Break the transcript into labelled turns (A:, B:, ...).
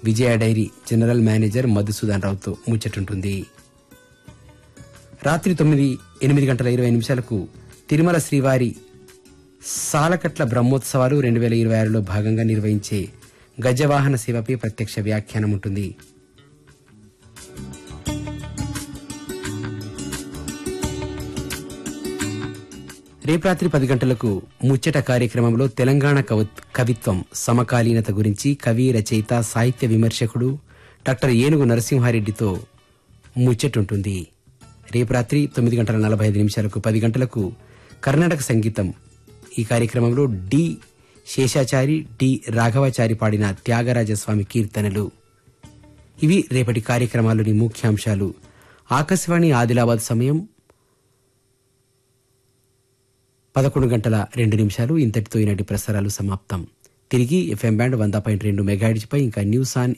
A: విజయ dairy general manager Madhusudan రావుతో ముచ్చటుంటుంది రాత్రి తొమ్మిది ఎనిమిది గంటల ఇరవై నిమిషాలకు తిరుమల శ్రీవారి సాలకట్ల బ్రహ్మోత్సవాలు రెండు వేల ఇరవై ఆరులో భాగంగా నిర్వహించే గజవాహన సేవపై ప్రత్యక్ష వ్యాఖ్యానం ఉంటుంది రేపు రాత్రి పది గంటలకు ముచ్చట కార్యక్రమంలో తెలంగాణ కవ- కవిత్వం సమకాలీనత గురించి కవి రచయిత సాహిత్య విమర్శకుడు డాక్టర్ ఏనుగు నరసింహారెడ్డితో ముచ్చటుంటుంది రేపు రాత్రి తొమ్మిది గంటల నలభై ఐదు నిమిషాలకు పది గంటలకు కర్ణాటక సంగీతం ఈ కార్యక్రమంలో డి శేషాచారి డి రాఘవాచారి పాడిన త్యాగరాజస్వామి కీర్తనలు ఇవి రేపటి కార్యక్రమాల్లోని ముఖ్యాంశాలు ఆకాశవాణి ఆదిలాబాద్ సమయం పదకొండు గంటల రెండు నిమిషాలు ఇంతటితో ఈనాటి ప్రసారాలు సమాప్తం తిరిగి ఎఫ్ఎం బ్యాండ్ వంద పాయింట్ రెండు మెగాడిపై ఇంకా న్యూస్ ఆన్